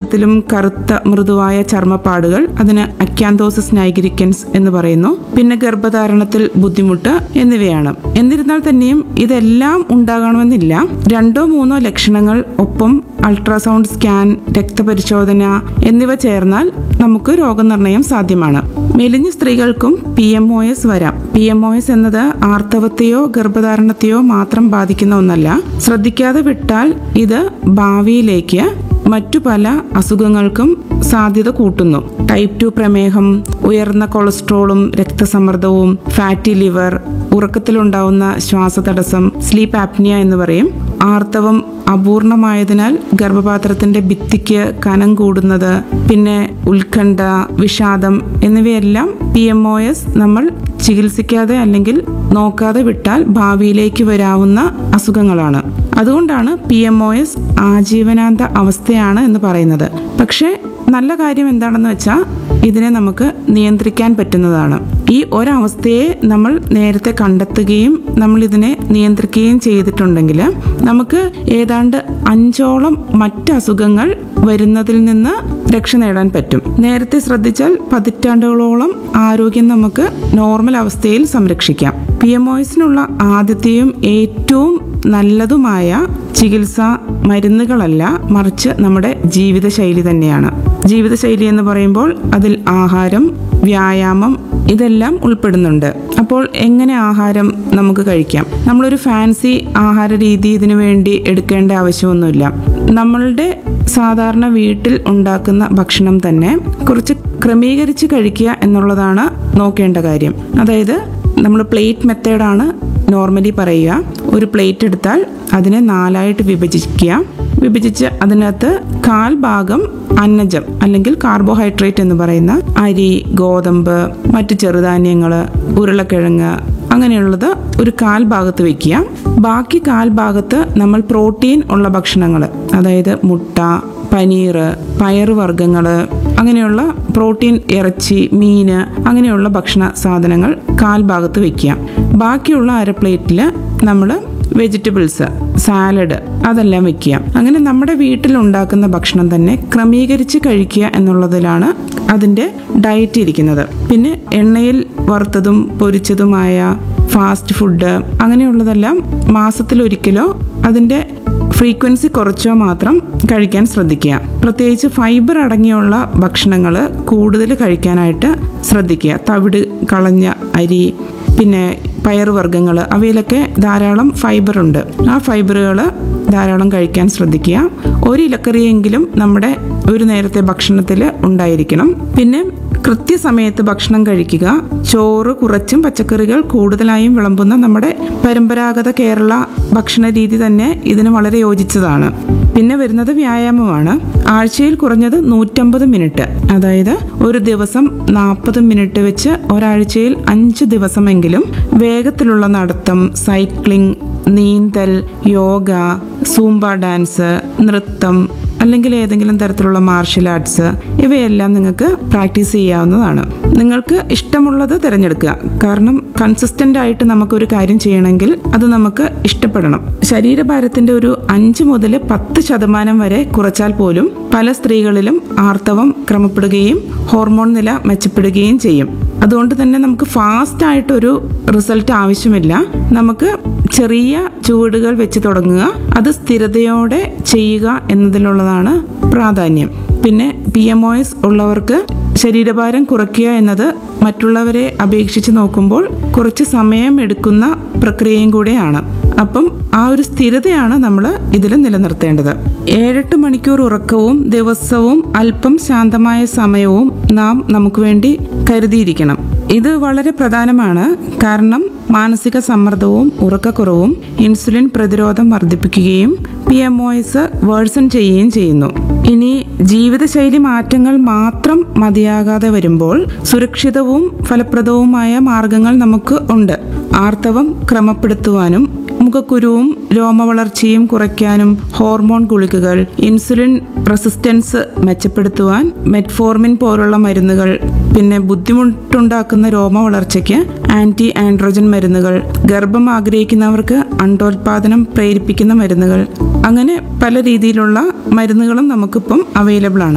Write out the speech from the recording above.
ശരീരത്തിലും കറുത്ത മൃദുവായ ചർമ്മപ്പാടുകൾ അതിന് അക്യാന്തോസിസ് നൈഗ്രിക്കൻസ് എന്ന് പറയുന്നു പിന്നെ ഗർഭധാരണത്തിൽ ബുദ്ധിമുട്ട് എന്നിവയാണ് എന്നിരുന്നാൽ തന്നെയും ഇതെല്ലാം ഉണ്ടാകണമെന്നില്ല രണ്ടോ മൂന്നോ ലക്ഷണങ്ങൾ ഒപ്പം അൾട്രാസൗണ്ട് സ്കാൻ രക്തപരിശോധന എന്നിവ ചേർന്നാൽ നമുക്ക് രോഗനിർണയം സാധ്യമാണ് മെലിഞ്ഞ സ്ത്രീകൾക്കും പി എം ഒ എസ് വരാം പി എം ഒ എസ് എന്നത് ആർത്തവത്തെയോ ഗർഭധാരണത്തെയോ മാത്രം ബാധിക്കുന്ന ഒന്നല്ല ശ്രദ്ധിക്കാതെ വിട്ടാൽ ഇത് ഭാവിയിലേക്ക് മറ്റു പല അസുഖങ്ങൾക്കും സാധ്യത കൂട്ടുന്നു ടൈപ്പ് ടു പ്രമേഹം ഉയർന്ന കൊളസ്ട്രോളും രക്തസമ്മർദ്ദവും ഫാറ്റി ലിവർ ഉറക്കത്തിലുണ്ടാവുന്ന ശ്വാസതടസ്സം സ്ലീപ്പ് ആപ്നിയ എന്ന് പറയും ആർത്തവം അപൂർണമായതിനാൽ ഗർഭപാത്രത്തിന്റെ ഭിത്തിക്ക് കനം കൂടുന്നത് പിന്നെ ഉത്കണ്ഠ വിഷാദം എന്നിവയെല്ലാം പി എം ഒ എസ് നമ്മൾ ചികിത്സിക്കാതെ അല്ലെങ്കിൽ നോക്കാതെ വിട്ടാൽ ഭാവിയിലേക്ക് വരാവുന്ന അസുഖങ്ങളാണ് അതുകൊണ്ടാണ് പി എം ഒ എസ് ആജീവനാന്ത അവസ്ഥയാണ് എന്ന് പറയുന്നത് പക്ഷേ നല്ല കാര്യം എന്താണെന്ന് വെച്ചാൽ ഇതിനെ നമുക്ക് നിയന്ത്രിക്കാൻ പറ്റുന്നതാണ് ഈ ഒരവസ്ഥയെ നമ്മൾ നേരത്തെ കണ്ടെത്തുകയും നമ്മൾ ഇതിനെ നിയന്ത്രിക്കുകയും ചെയ്തിട്ടുണ്ടെങ്കിൽ നമുക്ക് ഏതാണ്ട് അഞ്ചോളം മറ്റ് അസുഖങ്ങൾ വരുന്നതിൽ നിന്ന് രക്ഷ നേടാൻ പറ്റും നേരത്തെ ശ്രദ്ധിച്ചാൽ പതിറ്റാണ്ടുകളോളം ആരോഗ്യം നമുക്ക് നോർമൽ അവസ്ഥയിൽ സംരക്ഷിക്കാം പി എം ഒസിനുള്ള ആദ്യത്തെയും ഏറ്റവും നല്ലതുമായ ചികിത്സ മരുന്നുകളല്ല മറിച്ച് നമ്മുടെ ജീവിതശൈലി തന്നെയാണ് ജീവിതശൈലി എന്ന് പറയുമ്പോൾ അതിൽ ആഹാരം വ്യായാമം ഇതെല്ലാം ഉൾപ്പെടുന്നുണ്ട് അപ്പോൾ എങ്ങനെ ആഹാരം നമുക്ക് കഴിക്കാം നമ്മളൊരു ഫാൻസി ആഹാര രീതി ഇതിനു വേണ്ടി എടുക്കേണ്ട ആവശ്യമൊന്നുമില്ല നമ്മളുടെ സാധാരണ വീട്ടിൽ ഉണ്ടാക്കുന്ന ഭക്ഷണം തന്നെ കുറച്ച് ക്രമീകരിച്ച് കഴിക്കുക എന്നുള്ളതാണ് നോക്കേണ്ട കാര്യം അതായത് നമ്മൾ പ്ലേറ്റ് മെത്തേഡാണ് നോർമലി പറയുക ഒരു പ്ലേറ്റ് എടുത്താൽ അതിനെ നാലായിട്ട് വിഭജിക്കുക വിഭജിച്ച് അതിനകത്ത് കാൽ ഭാഗം അന്നജം അല്ലെങ്കിൽ കാർബോഹൈഡ്രേറ്റ് എന്ന് പറയുന്ന അരി ഗോതമ്പ് മറ്റ് ചെറുധാന്യങ്ങൾ ഉരുളക്കിഴങ്ങ് അങ്ങനെയുള്ളത് ഒരു കാൽ ഭാഗത്ത് വെക്കുക ബാക്കി കാൽ ഭാഗത്ത് നമ്മൾ പ്രോട്ടീൻ ഉള്ള ഭക്ഷണങ്ങൾ അതായത് മുട്ട പനീർ പയറുവർഗ്ഗങ്ങൾ അങ്ങനെയുള്ള പ്രോട്ടീൻ ഇറച്ചി മീന് അങ്ങനെയുള്ള ഭക്ഷണ സാധനങ്ങൾ കാൽ ഭാഗത്ത് വെക്കുക ബാക്കിയുള്ള അര പ്ലേറ്റിൽ നമ്മൾ വെജിറ്റബിൾസ് സാലഡ് അതെല്ലാം വെക്കുക അങ്ങനെ നമ്മുടെ വീട്ടിൽ ഉണ്ടാക്കുന്ന ഭക്ഷണം തന്നെ ക്രമീകരിച്ച് കഴിക്കുക എന്നുള്ളതിലാണ് അതിൻ്റെ ഡയറ്റ് ഇരിക്കുന്നത് പിന്നെ എണ്ണയിൽ വറുത്തതും പൊരിച്ചതുമായ ഫാസ്റ്റ് ഫുഡ് അങ്ങനെയുള്ളതെല്ലാം മാസത്തിലൊരിക്കലോ അതിൻ്റെ ഫ്രീക്വൻസി കുറച്ചോ മാത്രം കഴിക്കാൻ ശ്രദ്ധിക്കുക പ്രത്യേകിച്ച് ഫൈബർ അടങ്ങിയുള്ള ഭക്ഷണങ്ങൾ കൂടുതൽ കഴിക്കാനായിട്ട് ശ്രദ്ധിക്കുക തവിട് കളഞ്ഞ അരി പിന്നെ പയറുവർഗ്ഗങ്ങൾ അവയിലൊക്കെ ധാരാളം ഫൈബർ ഉണ്ട് ആ ഫൈബറുകൾ ധാരാളം കഴിക്കാൻ ശ്രദ്ധിക്കുക ഒരു ഇലക്കറിയെങ്കിലും നമ്മുടെ ഒരു നേരത്തെ ഭക്ഷണത്തിൽ ഉണ്ടായിരിക്കണം പിന്നെ കൃത്യസമയത്ത് ഭക്ഷണം കഴിക്കുക ചോറ് കുറച്ചും പച്ചക്കറികൾ കൂടുതലായും വിളമ്പുന്ന നമ്മുടെ പരമ്പരാഗത കേരള ഭക്ഷണ രീതി തന്നെ ഇതിന് വളരെ യോജിച്ചതാണ് പിന്നെ വരുന്നത് വ്യായാമമാണ് ആഴ്ചയിൽ കുറഞ്ഞത് നൂറ്റമ്പത് മിനിറ്റ് അതായത് ഒരു ദിവസം നാൽപ്പത് മിനിറ്റ് വെച്ച് ഒരാഴ്ചയിൽ അഞ്ച് ദിവസമെങ്കിലും വേഗത്തിലുള്ള നടത്തം സൈക്ലിംഗ് നീന്തൽ യോഗ സൂംബ ഡാൻസ് നൃത്തം അല്ലെങ്കിൽ ഏതെങ്കിലും തരത്തിലുള്ള മാർഷൽ ആർട്സ് ഇവയെല്ലാം നിങ്ങൾക്ക് പ്രാക്ടീസ് ചെയ്യാവുന്നതാണ് നിങ്ങൾക്ക് ഇഷ്ടമുള്ളത് തിരഞ്ഞെടുക്കുക കാരണം കൺസിസ്റ്റന്റ് ആയിട്ട് നമുക്കൊരു കാര്യം ചെയ്യണമെങ്കിൽ അത് നമുക്ക് ഇഷ്ടപ്പെടണം ശരീരഭാരത്തിന്റെ ഒരു അഞ്ച് മുതൽ പത്ത് ശതമാനം വരെ കുറച്ചാൽ പോലും പല സ്ത്രീകളിലും ആർത്തവം ക്രമപ്പെടുകയും ഹോർമോൺ നില മെച്ചപ്പെടുകയും ചെയ്യും അതുകൊണ്ട് തന്നെ നമുക്ക് ഫാസ്റ്റ് ആയിട്ടൊരു റിസൾട്ട് ആവശ്യമില്ല നമുക്ക് ചെറിയ ചുവടുകൾ വെച്ച് തുടങ്ങുക അത് സ്ഥിരതയോടെ ചെയ്യുക എന്നതിലുള്ളതാണ് പ്രാധാന്യം പിന്നെ പി എം ഒ എസ് ഉള്ളവർക്ക് ശരീരഭാരം കുറയ്ക്കുക എന്നത് മറ്റുള്ളവരെ അപേക്ഷിച്ച് നോക്കുമ്പോൾ കുറച്ച് സമയം എടുക്കുന്ന പ്രക്രിയയും കൂടെയാണ് അപ്പം ആ ഒരു സ്ഥിരതയാണ് നമ്മൾ ഇതിൽ നിലനിർത്തേണ്ടത് ഏഴെട്ട് മണിക്കൂർ ഉറക്കവും ദിവസവും അല്പം ശാന്തമായ സമയവും നാം നമുക്ക് വേണ്ടി കരുതിയിരിക്കണം ഇത് വളരെ പ്രധാനമാണ് കാരണം മാനസിക സമ്മർദ്ദവും ഉറക്കക്കുറവും ഇൻസുലിൻ പ്രതിരോധം വർദ്ധിപ്പിക്കുകയും P M O S worsen ചെയ്യുകയും ചെയ്യുന്നു ഇനി ജീവിതശൈലി മാറ്റങ്ങൾ മാത്രം മതിയാകാതെ വരുമ്പോൾ സുരക്ഷിതവും ഫലപ്രദവുമായ മാർഗങ്ങൾ നമുക്ക് ഉണ്ട് ആർത്തവം ക്രമപ്പെടുത്തുവാനും മുഖക്കുരുവും രോമവളർച്ചയും കുറയ്ക്കാനും ഹോർമോൺ ഗുളികകൾ ഇൻസുലിൻ റെസിസ്റ്റൻസ് മെച്ചപ്പെടുത്തുവാൻ മെറ്റ്ഫോർമിൻ പോലുള്ള മരുന്നുകൾ പിന്നെ ബുദ്ധിമുട്ടുണ്ടാക്കുന്ന രോമ വളർച്ചയ്ക്ക് ആന്റി ആൻഡ്രോജൻ മരുന്നുകൾ ഗർഭം ആഗ്രഹിക്കുന്നവർക്ക് അണ്ടോത്പാദനം പ്രേരിപ്പിക്കുന്ന മരുന്നുകൾ അങ്ങനെ പല രീതിയിലുള്ള മരുന്നുകളും നമുക്കിപ്പം അവൈലബിൾ ആണ്